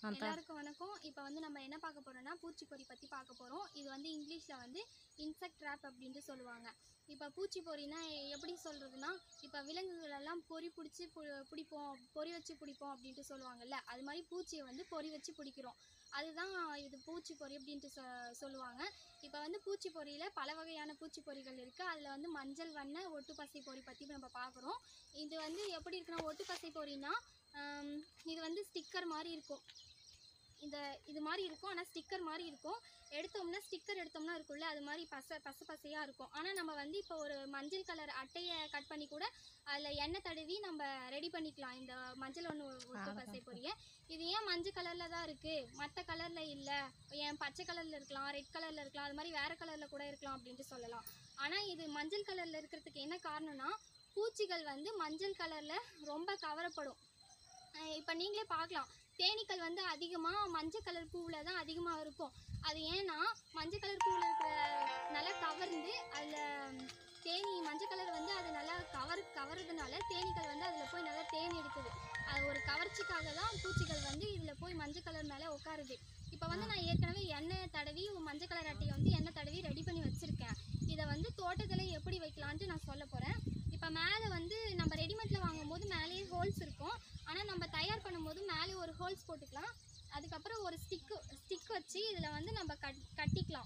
எல்லாருக்கும் வணக்கம் இப்போ வந்து நம்ம என்ன பார்க்க போறோம்னா பூச்சிப்பொறி பற்றி பார்க்க போகிறோம் இது வந்து இங்கிலீஷில் வந்து இன்செக்ட் ட்ராப் அப்படின்ட்டு சொல்லுவாங்க இப்போ பூச்சிப்பொறினா எப்படி சொல்கிறதுனா இப்போ விலங்குகள் எல்லாம் பொறி பிடிச்சி பிடிப்போம் பொறி வச்சு பிடிப்போம் அப்படின்ட்டு சொல்லுவாங்கல்ல அது மாதிரி பூச்சியை வந்து பொறி வச்சு பிடிக்கிறோம் அதுதான் இது பூச்சிப்பொறி அப்படின்ட்டு சொ சொல்லுவாங்க இப்போ வந்து பூச்சிப்பொறியில் பல வகையான பூச்சிப்பொறிகள் இருக்குது அதில் வந்து மஞ்சள் வண்ண ஒட்டு பசை பொறி பற்றி நம்ம பார்க்குறோம் இது வந்து எப்படி இருக்குன்னா ஒட்டு பசை பொறினா ஆம், இது வந்து ஸ்டிக்கர் மாதிரி இருக்கும் இந்த இது மாதிரி இருக்கும் ஆனால் ஸ்டிக்கர் மாதிரி இருக்கும் எடுத்தோம்னா ஸ்டிக்கர் எடுத்தோம்னா இருக்கும்ல அது மாதிரி பச பச பசையாக இருக்கும் ஆனால் நம்ம வந்து இப்போ ஒரு மஞ்சள் கலர் அட்டையை கட் பண்ணி கூட அதில் எண்ணெய் தடவி நம்ம ரெடி பண்ணிக்கலாம் இந்த மஞ்சள் ஒன்று ஒட்டு பசை பொரிய இது ஏன் மஞ்சள் கலரில் தான் இருக்குது மற்ற கலரில் இல்லை ஏன் பச்சை கலரில் இருக்கலாம் ரெட் கலரில் இருக்கலாம் அது மாதிரி வேறு கலரில் கூட இருக்கலாம் அப்படின்ட்டு சொல்லலாம் ஆனால் இது மஞ்சள் கலரில் இருக்கிறதுக்கு என்ன காரணம்னா பூச்சிகள் வந்து மஞ்சள் கலரில் ரொம்ப கவரப்படும் இப்போ நீங்களே பார்க்கலாம் தேனீக்கள் வந்து அதிகமாக மஞ்சள் கலர் பூவில் தான் அதிகமாக இருக்கும் அது ஏன்னா மஞ்சள் கலர் பூவில் இருக்கிற நல்லா கவர்ந்து அதில் தேனி மஞ்சள் கலர் வந்து அது நல்லா கவர் கவர்றதுனால தேனீக்கள் வந்து அதில் போய் நல்லா தேன் எடுக்குது அது ஒரு கவர்ச்சிக்காக தான் பூச்சிகள் வந்து இதில் போய் மஞ்சள் கலர் மேலே உட்காருது இப்போ வந்து நான் ஏற்கனவே எண்ணெய் தடவி மஞ்சள் கலர் அட்டையை வந்து எண்ணெய் தடவி ரெடி பண்ணி வச்சுருக்கேன் இதை வந்து தோட்டத்தில் எப்படி வைக்கலான்ட்டு நான் சொல்ல போகிறேன் இப்போ மேலே வந்து நம்ம ரெடிமேட்டில் வாங்கும்போது மேலேயே ஹோல்ஸ் இருக்கும் ஆனால் நம்ம தயார் பண்ணும்போது மேலே ஒரு ஹோல்ஸ் போட்டுக்கலாம் அதுக்கப்புறம் ஒரு ஸ்டிக்கு ஸ்டிக் வச்சு இதில் வந்து நம்ம கட் கட்டிக்கலாம்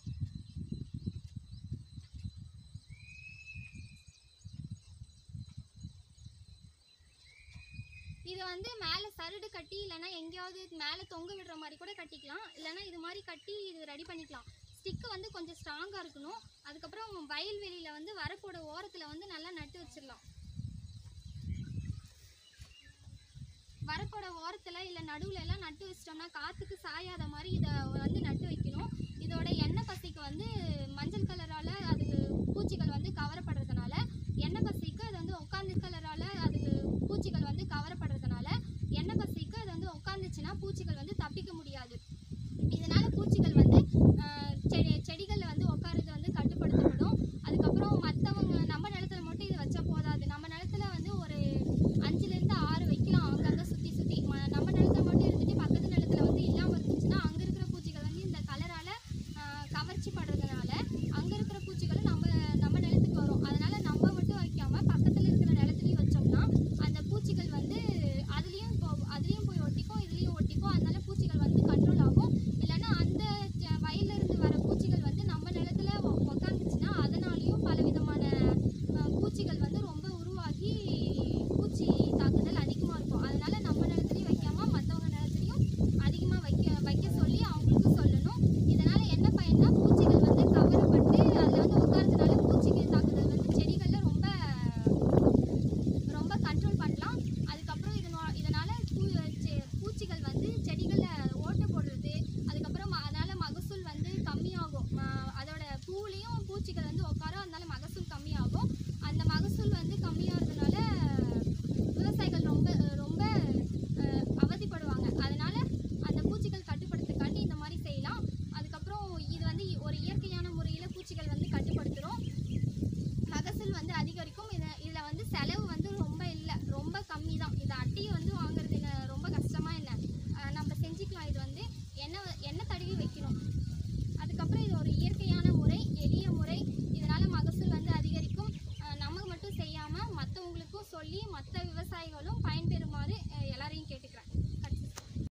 இது வந்து மேலே சருடு கட்டி இல்லைன்னா எங்கேயாவது மேலே தொங்க விடுற மாதிரி கூட கட்டிக்கலாம் இல்லைன்னா இது மாதிரி கட்டி இது ரெடி பண்ணிக்கலாம் ஸ்டிக்கு வந்து கொஞ்சம் ஸ்ட்ராங்காக இருக்கணும் அதுக்கப்புறம் வயல்வெளியில் வந்து வரப்போட ஓரத்தில் வந்து நல்லா நட்டு வச்சிடலாம் வரப்போட ஓரத்தில் இல்லை நடுவில் எல்லாம்